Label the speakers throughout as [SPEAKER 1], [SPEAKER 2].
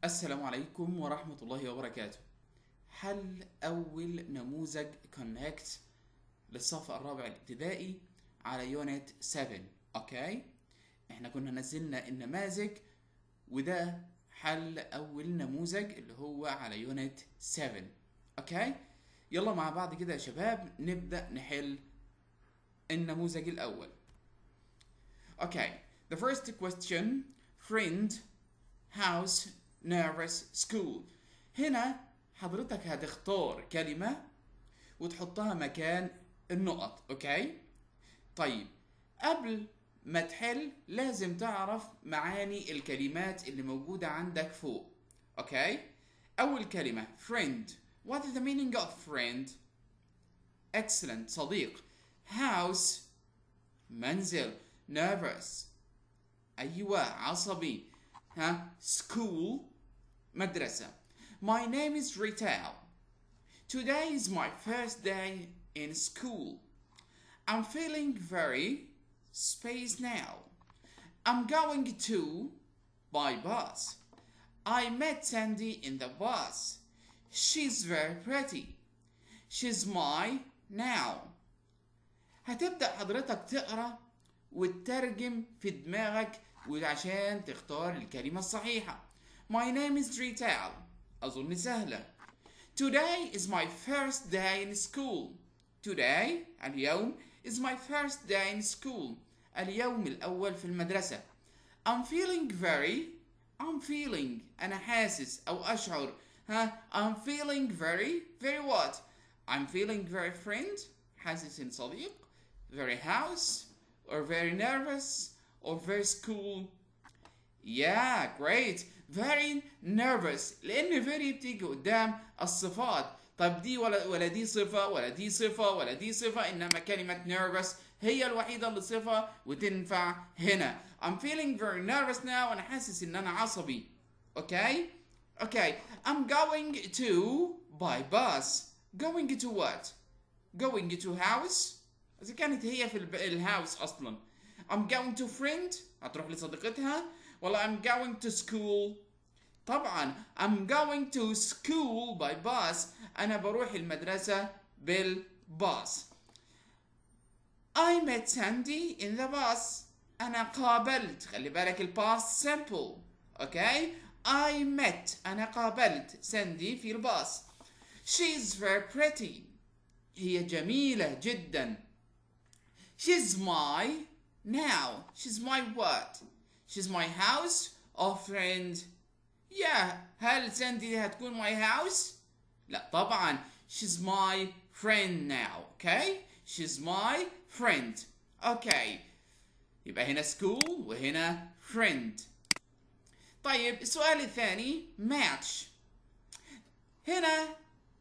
[SPEAKER 1] السلام عليكم ورحمة الله وبركاته حل أول نموذج كونكت للصف الرابع الابتدائي على يونت 7 أوكي احنا كنا نزلنا النماذج وده حل أول نموذج اللي هو على يونت 7 أوكي يلا مع بعض كده يا شباب نبدأ نحل النموذج الأول Okay, the first question friend house nervous school هنا حضرتك هتختار كلمة وتحطها مكان النقط اوكي طيب قبل ما تحل لازم تعرف معاني الكلمات اللي موجودة عندك فوق اوكي اول كلمة friend what is the meaning of friend excellent صديق house منزل nervous أيوة عصبي ها school مدرسة My name is Rital Today is my first day in school I'm feeling very space now I'm going to by bus I met Sandy in the bus She's very pretty She's my now هتبدأ حضرتك تقرأ وتترجم في دماغك وعشان تختار الكلمة الصحيحة My name is Rital أظن سهلة Today is my first day in school Today اليوم is my first day in school اليوم الأول في المدرسة I'm feeling very I'm feeling أنا حاسس أو أشعر ها I'm feeling very very what I'm feeling very friend حاسس إن صديق very house or very nervous or very school yeah great very nervous لان very بتيجي قدام الصفات طب دي ولا ولا دي صفة ولا دي صفة ولا دي صفة انما كلمة nervous هي الوحيدة اللي صفة وتنفع هنا I'm feeling very nervous now انا حاسس ان انا عصبي okay okay I'm going to by bus going to what going to house اذا كانت هي في الب- الهاوس اصلا I'm going to friend هتروح لصديقتها ولا I'm going to school طبعا I'm going to school by bus انا بروح المدرسة بالباص I met Sandy in the bus انا قابلت خلي بالك الباس simple اوكي I met انا قابلت ساندي في الباص She's very pretty هي جميلة جدا She's my now. She's my what? She's my house or friend? Yeah. هل ساندي دي هتكون my house؟ لا طبعا. She's my friend now. Okay? She's my friend. Okay. يبقى هنا school وهنا friend. طيب السؤال الثاني match. هنا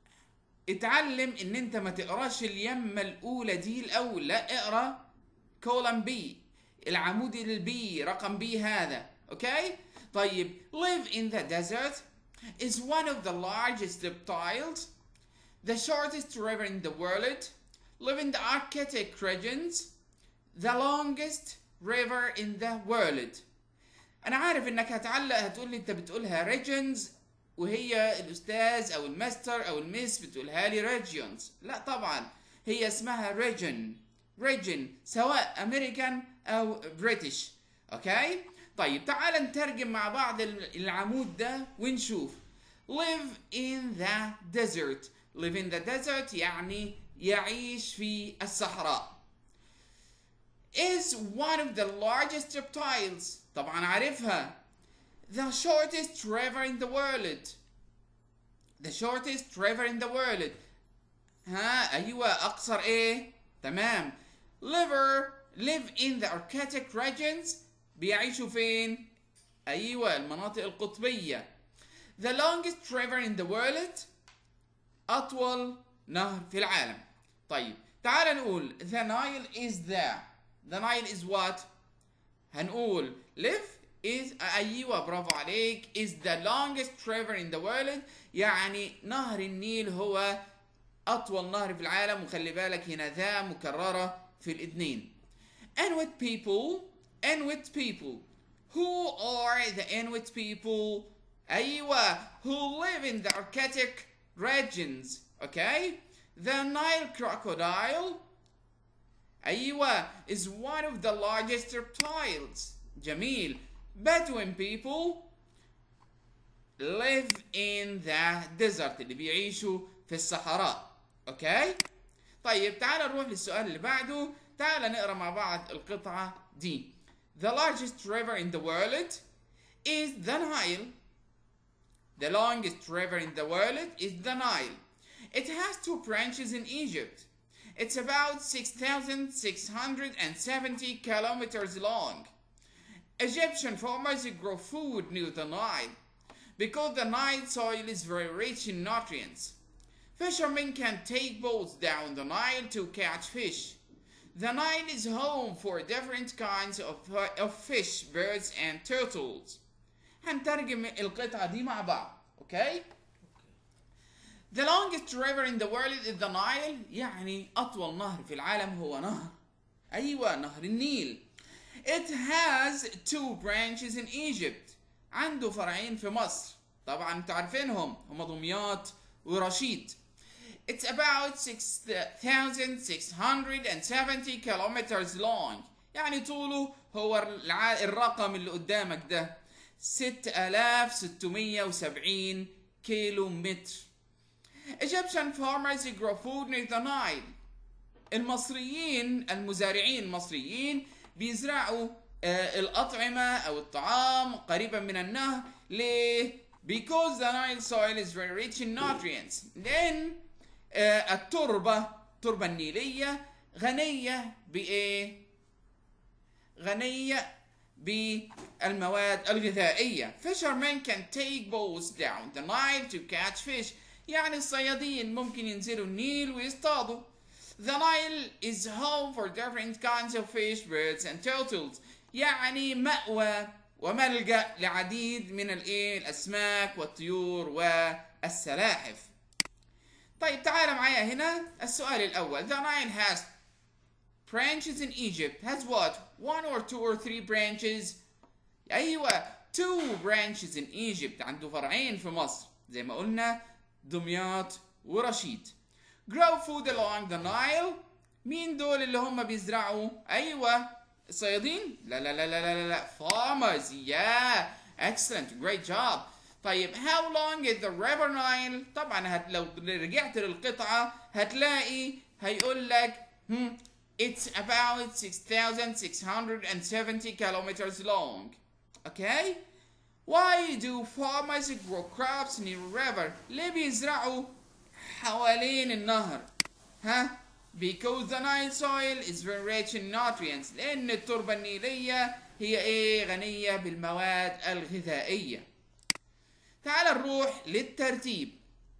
[SPEAKER 1] اتعلم ان انت ما تقراش اليمة الاولى دي الاول لا اقرا كولم بي العمود البي رقم بي هذا اوكي طيب live in the desert is one of the largest reptiles the shortest river in the world live in the arctic regions the longest river in the world انا عارف انك هتعلق هتقول لي انت بتقولها regions وهي الاستاذ او الماستر او الميس بتقولها لي regions لا طبعا هي اسمها region region سواء امريكان او بريتش اوكي طيب تعال نترجم مع بعض العمود ده ونشوف live in the desert live in the desert يعني يعيش في الصحراء is one of the largest reptiles طبعا عارفها the shortest river in the world the shortest river in the world ها ايوه اقصر ايه تمام liver live in the arctic regions بيعيشوا فين ايوه المناطق القطبيه the longest river in the world اطول نهر في العالم طيب تعال نقول the Nile is there the Nile is what هنقول live is ايوه برافو عليك is the longest river in the world يعني نهر النيل هو اطول نهر في العالم وخلي بالك هنا ذا مكرره في الاثنين Inuit people Inuit people who are the Inuit people أيوة who live in the Arctic regions okay the Nile crocodile أيوة is one of the largest reptiles جميل Bedouin people live in the desert اللي بيعيشوا في الصحراء اوكي طيب تعال نروح للسؤال اللي بعده تعال نقرا مع بعض القطعة دي The largest river in the world is the Nile The longest river in the world is the Nile It has two branches in Egypt It's about 6,670 kilometers long Egyptian farmers grow food near the Nile because the Nile soil is very rich in nutrients. Fishermen can take boats down the Nile to catch fish. The Nile is home for different kinds of, of fish, birds, and turtles. هنترجم القطعة دي مع بعض، okay? The longest river in the world is the Nile، يعني أطول نهر في العالم هو نهر. أيوة نهر النيل. It has two branches in Egypt. عنده فرعين في مصر طبعا انتوا عارفينهم هم دمياط ورشيد It's about 6,670 kilometers long يعني طوله هو الع- الرقم اللي قدامك ده 6670 كيلو متر Egyptian farmers grow food near the Nile المصريين المزارعين المصريين بيزرعوا آه، الأطعمة أو الطعام قريبا من النهر ليه؟ Because the Nile soil is very rich in nutrients لأن آه، التربة التربة النيلية غنية بإيه؟ غنية بالمواد الغذائية Fishermen can take boats down the Nile to catch fish يعني الصيادين ممكن ينزلوا النيل ويصطادوا The Nile is home for different kinds of fish, birds and turtles يعني مأوى وملجأ لعديد من الايه الأسماك والطيور والسلاحف طيب تعال معايا هنا السؤال الأول The Nile has branches in Egypt has what? One or two or three branches أيوة two branches in Egypt عنده فرعين في مصر زي ما قلنا دمياط ورشيد grow food along the Nile مين دول اللي هم بيزرعوا أيوة الصيادين لا لا لا لا لا لا farmers yeah excellent great job طيب how long is the river Nile طبعا هت لو رجعت للقطعة هتلاقي هيقول لك hmm, it's about 6670 kilometers long okay why do farmers grow crops near river ليه بيزرعوا حوالين النهر ها because the Nile soil is very rich in nutrients لأن التربة النيلية هي إيه غنية بالمواد الغذائية تعال نروح للترتيب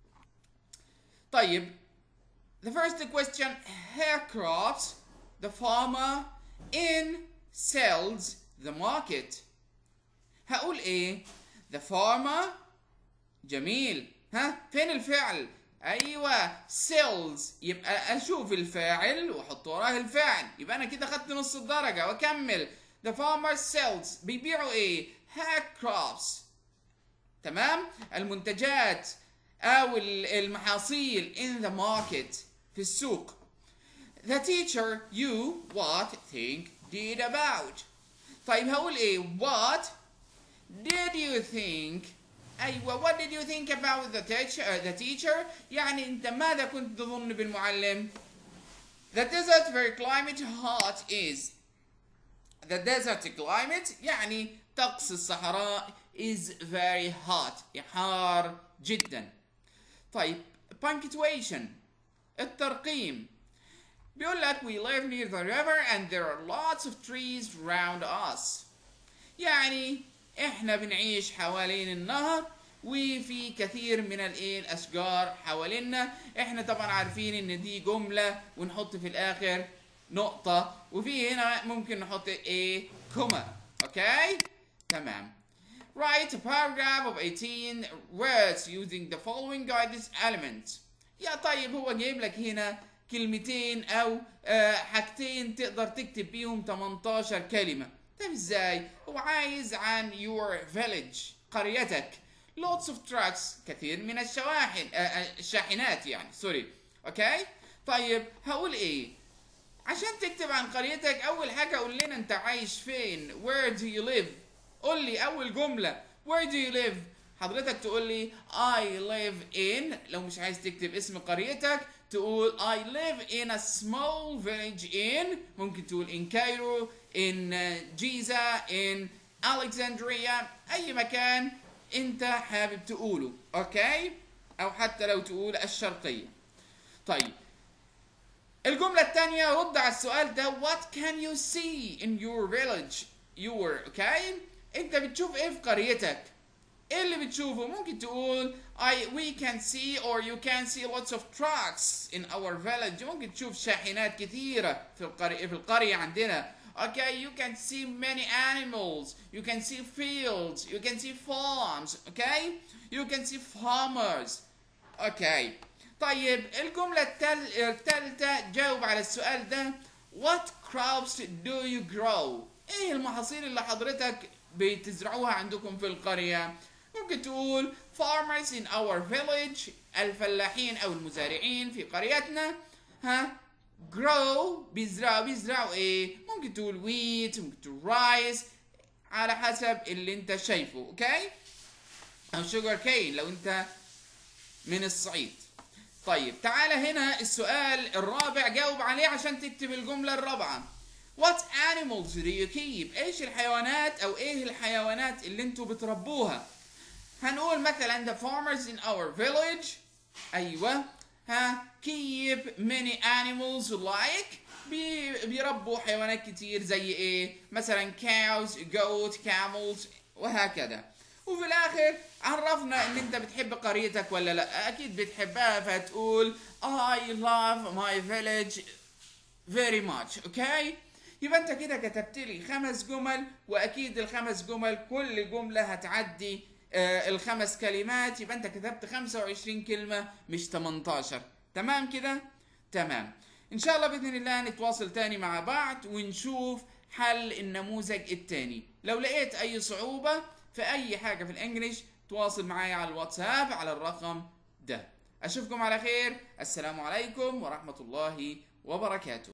[SPEAKER 1] طيب the first question hair crops the farmer in sells the market هقول ايه the farmer جميل ها فين الفعل ايوه sells يبقى اشوف الفاعل واحط وراه الفعل يبقى انا كده خدت نص الدرجه واكمل the farmer sells بيبيعوا ايه hair crops تمام المنتجات او ال- المحاصيل in the market في السوق the teacher you what think did about طيب هقول ايه what did you think ايوه what did you think about the teacher uh, the teacher يعني انت ماذا كنت تظن بالمعلم the desert very climate hot is the desert climate يعني طقس الصحراء is very hot حار جدا طيب punctuation الترقيم بيقول لك we live near the river and there are lots of trees around us يعني احنا بنعيش حوالين النهر وفي كثير من الايه الاشجار حوالينا احنا طبعا عارفين ان دي جمله ونحط في الاخر نقطه وفي هنا ممكن نحط ايه كوما اوكي تمام Write a paragraph of 18 words using the following guidance elements. يا طيب هو جايب لك هنا كلمتين او آه، حاجتين تقدر تكتب بيهم 18 كلمة. طيب ازاي؟ هو عايز عن your village قريتك. lots of trucks كثير من الشواحن آه، آه، الشاحنات يعني سوري اوكي طيب هقول ايه عشان تكتب عن قريتك اول حاجه قول لنا انت عايش فين where do you live قول لي اول جمله where do you live حضرتك تقول لي I live in لو مش عايز تكتب اسم قريتك تقول I live in a small village in ممكن تقول in Cairo in uh, Giza in Alexandria اي مكان انت حابب تقوله اوكي او حتى لو تقول الشرقيه طيب الجملة الثانية رد على السؤال ده What can you see in your village your okay انت بتشوف ايه في قريتك ايه اللي بتشوفه ممكن تقول I we can see or you can see lots of trucks in our village ممكن تشوف شاحنات كثيرة في القرية في القرية عندنا Okay, you can see many animals. You can see fields. You can see farms. Okay, you can see farmers. Okay. طيب الجملة التال- الثالثة جاوب على السؤال ده What crops do you grow؟ ايه المحاصيل اللي حضرتك بتزرعوها عندكم في القرية؟ ممكن تقول farmers in our village الفلاحين او المزارعين في قريتنا ها grow بيزرعوا بيزرعوا ايه؟ ممكن تقول wheat ممكن تقول rice على حسب اللي انت شايفه اوكي؟ او sugar cane لو انت من الصعيد طيب تعالى هنا السؤال الرابع جاوب عليه عشان تكتب الجملة الرابعة What animals do you keep؟ ايش الحيوانات او ايه الحيوانات اللي انتوا بتربوها؟ هنقول مثلا the farmers in our village ايوه ها keep many animals like بي بيربوا حيوانات كتير زي ايه؟ مثلا cows, goat, camels وهكذا. وفي الاخر عرفنا ان انت بتحب قريتك ولا لا اكيد بتحبها فتقول I love my village very much اوكي يبقى انت كده كتبت لي خمس جمل واكيد الخمس جمل كل جمله هتعدي آه الخمس كلمات يبقى انت كتبت 25 كلمه مش 18 تمام كده تمام ان شاء الله باذن الله نتواصل تاني مع بعض ونشوف حل النموذج التاني لو لقيت اي صعوبه في اي حاجه في الانجليش تواصل معايا على الواتساب على الرقم ده اشوفكم على خير السلام عليكم ورحمه الله وبركاته